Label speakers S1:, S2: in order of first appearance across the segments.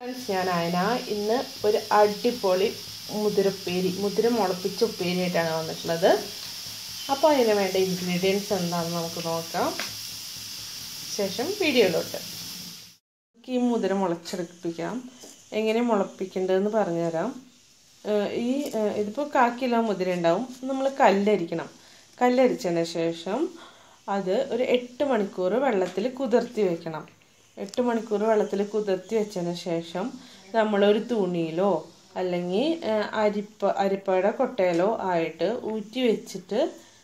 S1: friends ഞാൻ അയന ഇന്ന് ഒരു അടിപൊളി മുതിരപ്പേരി മുതിര മുളപ്പിച്ച ഉപ്പേരിയായിട്ടാണ് വന്നിട്ടുള്ളത് അപ്പോൾ അതിന് വേണ്ട ഇൻഗ്രീഡിയൻസ് എന്താണെന്ന് നമുക്ക് നോക്കാം ശേഷം വീഡിയോയിലോട്ട് നമുക്ക് ഈ മുതിര മുളച്ചെടുപ്പിക്കാം എങ്ങനെ മുളപ്പിക്കേണ്ടതെന്ന് പറഞ്ഞുതരാം ഏഹ് ഈ ഏഹ് ഇതിപ്പോൾ കാ കിലോ മുതിര ഉണ്ടാവും നമ്മൾ കല്ലരിക്കണം കല്ലരിച്ചതിന് ശേഷം അത് ഒരു എട്ട് മണിക്കൂർ വെള്ളത്തിൽ കുതിർത്തി വെക്കണം എട്ട് മണിക്കൂർ വെള്ളത്തിൽ കുതിർത്തി വെച്ചതിന് ശേഷം നമ്മളൊരു തുണിയിലോ അല്ലെങ്കിൽ ഏഹ് അരിപ്പ അരിപ്പയുടെ കൊട്ടയിലോ ആയിട്ട് ഊറ്റി വെച്ചിട്ട്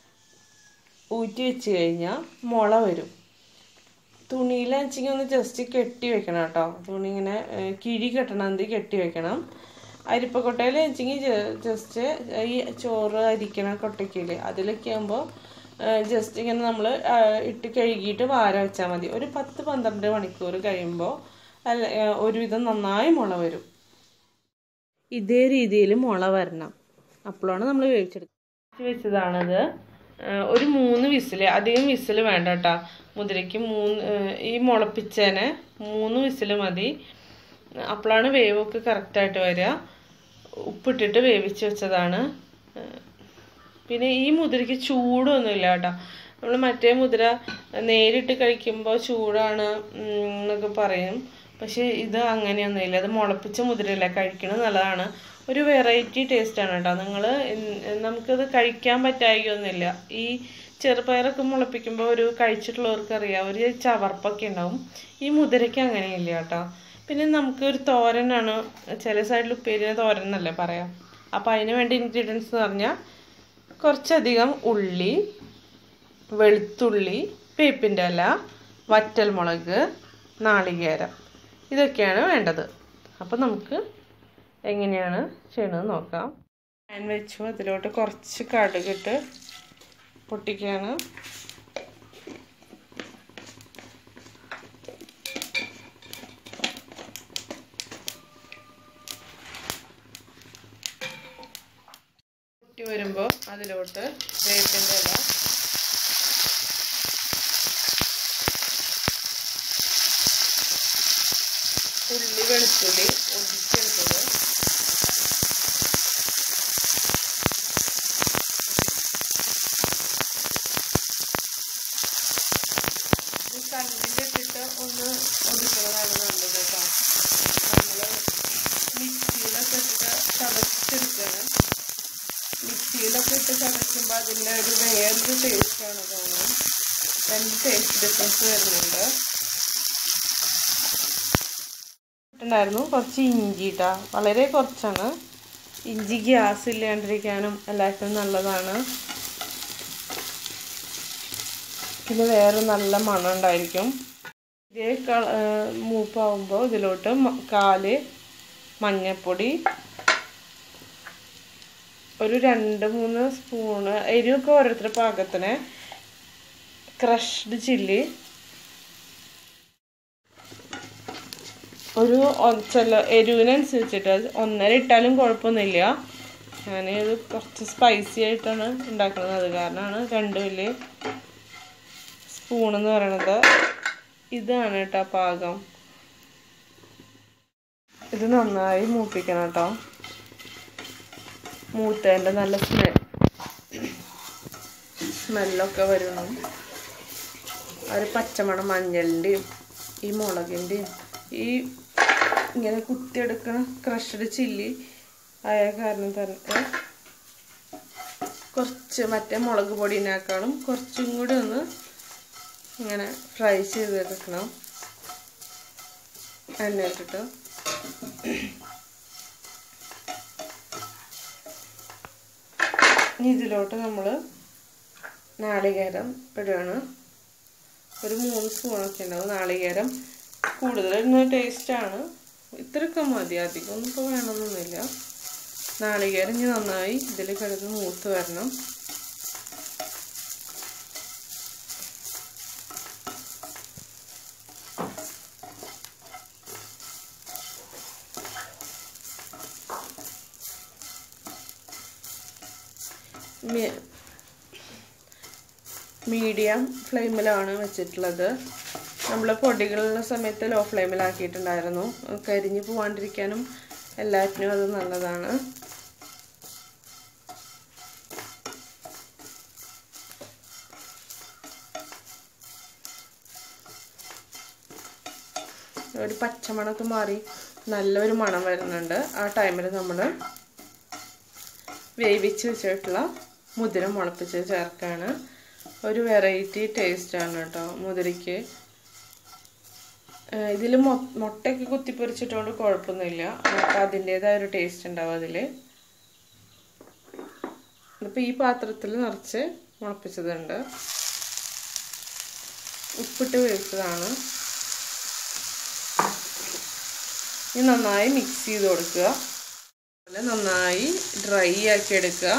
S1: ഊറ്റി വെച്ച് കഴിഞ്ഞാൽ മുള വരും തുണിയിലാണെങ്കിൽ ഒന്ന് ജസ്റ്റ് കെട്ടി വെക്കണം കേട്ടോ തുണി ഇങ്ങനെ ഏഹ് കിഴി കെട്ടണമെങ്കിൽ കെട്ടി വെക്കണം അരിപ്പക്കൊട്ടയിൽ വെച്ചെങ്കിൽ ജസ്റ്റ് ഈ ചോറ് അരിക്കണ കൊട്ടയ്ക്കില്ലേ അതിലൊക്കെ ആകുമ്പോൾ ജസ്റ്റ് ഇങ്ങനെ നമ്മൾ ഇട്ട് കഴുകിയിട്ട് വാര വെച്ചാൽ മതി ഒരു പത്ത് പന്ത്രണ്ട് മണിക്കൂർ കഴിയുമ്പോൾ അല്ല ഏഹ് ഒരുവിധം നന്നായി മുള വരും ഇതേ രീതിയിൽ മുള വരണം അപ്പോഴാണ് നമ്മൾ വേവിച്ചെടുക്കുക വെച്ചതാണിത് ഏഹ് ഒരു മൂന്ന് വിസിൽ അധികം വിസിൽ വേണ്ട കേട്ടോ മുതിരയ്ക്ക് മൂന്ന് ഏഹ് ഈ മുളപ്പിച്ചതിന് മൂന്ന് വിസിൽ മതി അപ്പോഴാണ് വേവൊക്കെ കറക്റ്റായിട്ട് വരിക ഉപ്പിട്ടിട്ട് വേവിച്ച് വെച്ചതാണ് ഏഹ് പിന്നെ ഈ മുതിരയ്ക്ക് ചൂടൊന്നുമില്ല കേട്ടോ നമ്മൾ മറ്റേ മുതിര നേരിട്ട് കഴിക്കുമ്പോൾ ചൂടാണ് ഉം, എന്നൊക്കെ പറയും പക്ഷേ ഇത് അങ്ങനെയൊന്നുമില്ല അത് മുളപ്പിച്ച മുതിരയല്ല കഴിക്കണത് നല്ലതാണ് ഒരു വെറൈറ്റി ടേസ്റ്റാണ് കേട്ടോ നിങ്ങൾ നമുക്കത് കഴിക്കാൻ പറ്റായികയൊന്നുമില്ല ഈ ചെറുപയറൊക്കെ മുളപ്പിക്കുമ്പോൾ ഒരു കഴിച്ചിട്ടുള്ളവർക്ക് അറിയാം ഒരു ചവർപ്പൊക്കെ ഉണ്ടാവും ഈ മുതിരയ്ക്ക് അങ്ങനെയില്ല കേട്ടോ പിന്നെ നമുക്ക് ഒരു തോരനാണ് ചില സൈഡിൽ ഉപ്പേരിനെ തോരൻ എന്നല്ലേ പറയാം അപ്പോൾ അതിന് വേണ്ട ഇൻഗ്രീഡിയൻസ് എന്ന് പറഞ്ഞാൽ കുറച്ചധികം ഉള്ളി വെളുത്തുള്ളി വേപ്പിൻ്റെ ഇല വറ്റൽമുളക് നാളികേരം ഇതൊക്കെയാണ് വേണ്ടത് അപ്പോൾ നമുക്ക് എങ്ങനെയാണ് ചെയ്യണത് നോക്കാം പാൻ വെച്ചു അതിലോട്ട് കുറച്ച് കടുകിട്ട് പൊട്ടിക്കുകയാണ് പൊട്ടി വരുമ്പോൾ അതിലോട്ട് വേപ്പിൻ്റെ ഇല ഉള്ളി വെളുത്തുള്ളി ഒടിച്ചെടുത്തത് ഇത് കല്ലിലിട്ടിട്ട് ഒന്ന് ഒതുക്കുന്നതാണ് നല്ലത് കേട്ടോ നമ്മൾ മിക്സിയിലൊക്കെ ഇട്ടിട്ട് ചതച്ചെടുക്കണം മിക്സിയിലൊക്കെ ഇട്ട് ചതയ്ക്കുമ്പോൾ അതിൻ്റെ ഒരു വേറൊരു ടേസ്റ്റാണ് തോന്നുന്നത് രണ്ട് ടേസ്റ്റ് ഡിഫറൻസ് വരുന്നുണ്ട് ഉണ്ടായിരുന്നു കുറച്ച് ഇഞ്ചി ഇട്ടാ വളരെ കുറച്ചാണ് ഇഞ്ചി ഗ്യാസ് ഇല്ലാണ്ടിരിക്കാനും എല്ലാവർക്കും നല്ലതാണ് പിന്നെ വേറെ നല്ല മണം ഉണ്ടായിരിക്കും ഇതേ കള മൂപ്പാവുമ്പോൾ ഇതിലോട്ട് മ- കാല് മഞ്ഞൾപ്പൊടി ഒരു രണ്ട് മൂന്ന് സ്പൂണ് എരിവൊക്കെ ഓരോരുത്തരുടെ പാകത്തിന് ക്രഷ്ഡ് ചില്ലി ഒരു ഒ- ചില എരിവിനനുസരിച്ചിട്ട് ഒന്നര ഇട്ടാലും കുഴപ്പമൊന്നുമില്ല ഞാൻ ഇത് കുറച്ച് സ്പൈസി ആയിട്ടാണ് ഉണ്ടാക്കുന്നത് അത് കാരണമാണ് രണ്ട് വലിയ സ്പൂൺ എന്ന് പറയണത് ഇതാണ് കേട്ടോ പാകം ഇത് നന്നായി മൂപ്പിക്കണം കേട്ടോ മൂത്തേൻ്റെ നല്ല സ്മെൽ സ്മെല്ലൊക്കെ വരണം ആ ഒരു പച്ചമണം മഞ്ഞളിൻ്റെയും ഈ മുളകിൻ്റെയും ഈ ഇങ്ങനെ കുത്തിയെടുക്കണ ക്രഷ്ഡ് ചില്ലി ആയ കാരണം തന്നെ കുറച്ച് മറ്റേ മുളക് പൊടിനേക്കാളും കുറച്ചും കൂടി ഒന്ന് ഇങ്ങനെ ഫ്രൈ ചെയ്തെടുക്കണം എണ്ണ ഇട്ടിട്ട് ഇനി ഇതിലോട്ട് നമ്മൾ നാളികേരം ഇടുകയാണ് ഒരു മൂന്ന് സ്പൂണൊക്കെ ഉണ്ടാവും നാളികേരം കൂടുതൽ ഇടുന്ന ടേസ്റ്റാണ് ഇത്രയൊക്കെ മതി അധികം ഒന്നും ഇപ്പോൾ വേണമെന്നൊന്നുമില്ല നാളികേരം ഇനി നന്നായി ഇതിൽ കിടന്ന് മൂത്ത് വരണം മീഡിയം ഫ്ലെയിമിലാണ് വെച്ചിട്ടുള്ളത് നമ്മൾ പൊടികളുള്ള സമയത്ത് ലോ ഫ്ലെയിമിലാക്കിയിട്ടുണ്ടായിരുന്നു കരിഞ്ഞു പോവാണ്ടിരിക്കാനും എല്ലാറ്റിനും അത് നല്ലതാണ് ഒരു പച്ചമണക്ക് മാറി നല്ലൊരു മണം വരുന്നുണ്ട് ആ ടൈമിൽ നമ്മൾ വേവിച്ച് വെച്ചിട്ടുള്ള മുതിര മുളപ്പിച്ച് ചേർക്കാണ് ഒരു വെറൈറ്റി ടേസ്റ്റാണ് കേട്ടോ മുതിരയ്ക്ക് ഇതിൽ മുട്ടയൊക്കെ കുത്തിപ്പൊരിച്ചിട്ടുകൊണ്ട് കുഴപ്പമൊന്നുമില്ല അപ്പം അതിൻ്റേതായ ഒരു ടേസ്റ്റ് ഉണ്ടാവും അതിൽ ഇപ്പോൾ ഈ പാത്രത്തിൽ നിറച്ച് മുളപ്പിച്ചതുണ്ട് ഉപ്പിട്ട് വേവിച്ചതാണ് ഇനി നന്നായി മിക്സ് ചെയ്ത് കൊടുക്കുക അതുപോലെ നന്നായി ഡ്രൈ ആക്കി എടുക്കുക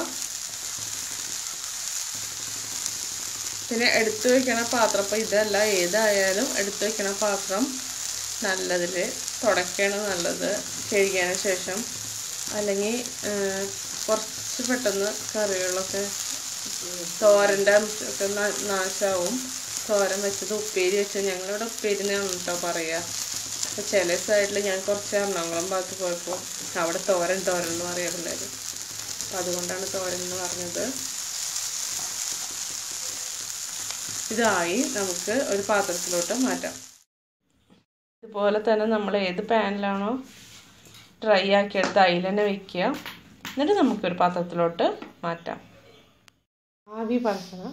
S1: പിന്നെ എടുത്തു വെക്കണ പാത്രം അപ്പോൾ ഇതല്ല ഏതായാലും എടുത്തു വെക്കണ പാത്രം നല്ലതിൽ തുടയ്ക്കാണ് നല്ലത് കഴുകിയതിന് ശേഷം അല്ലെങ്കിൽ കുറച്ച് പെട്ടെന്ന് കറികളൊക്കെ തോരൻ്റെ ഒക്കെ നാശമാവും തോരൻ വെച്ചത് ഉപ്പേരി വെച്ചത് ഞങ്ങളിവിടെ ഉപ്പേരി എന്നാണ് കേട്ടോ പറയുക അപ്പോൾ ചില സൈഡിൽ ഞാൻ കുറച്ച് എറണാകുളം ഭാഗത്ത് പോയപ്പോൾ അവിടെ തോരൻ തോരൻ എന്ന് പറയാറുണ്ടായിരുന്നു അപ്പോൾ അതുകൊണ്ടാണ് തോരൻ എന്ന് പറഞ്ഞത് ഇതായി നമുക്ക് ഒരു പാത്രത്തിലോട്ട് മാറ്റാം ഇതുപോലെ തന്നെ നമ്മൾ ഏത് പാനിലാണോ ഡ്രൈ ആക്കിയെടുത്ത് അതിൽ തന്നെ വെക്കുക എന്നിട്ട് നമുക്കൊരു പാത്രത്തിലോട്ട് മാറ്റാം ആവി പറക്കണ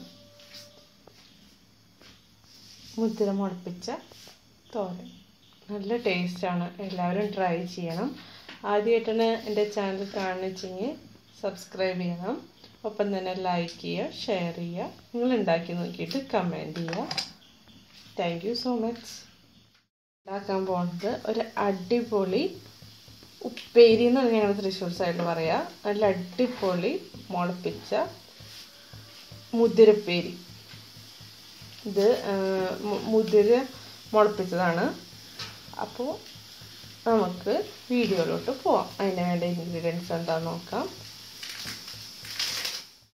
S1: മുദ്ര മുളപ്പിച്ച തോരൻ നല്ല ടേസ്റ്റാണ് എല്ലാവരും ട്രൈ ചെയ്യണം ആദ്യമായിട്ടാണ് എൻ്റെ ചാനൽ കാണിച്ചെങ്കിൽ സബ്സ്ക്രൈബ് ചെയ്യണം ഒപ്പം തന്നെ ലൈക്ക് ചെയ്യുക ഷെയർ ചെയ്യുക നിങ്ങൾ ഉണ്ടാക്കി നോക്കിയിട്ട് കമൻറ്റ് ചെയ്യുക താങ്ക് യു സോ മച്ച് ഉണ്ടാക്കാൻ പോകുന്നത് ഒരു അടിപൊളി ഉപ്പേരി എന്നാണ് ഞങ്ങൾ തൃശ്ശൂർ സൈഡിൽ പറയുക നല്ല അടിപൊളി മുളപ്പിച്ച മുതിരപ്പേരി ഇത് മുതിര മുളപ്പിച്ചതാണ് അപ്പോൾ നമുക്ക് വീഡിയോയിലോട്ട് പോവാം അതിന് വേണ്ട ഇൻഗ്രീഡിയൻസ് എന്താണെന്ന് നോക്കാം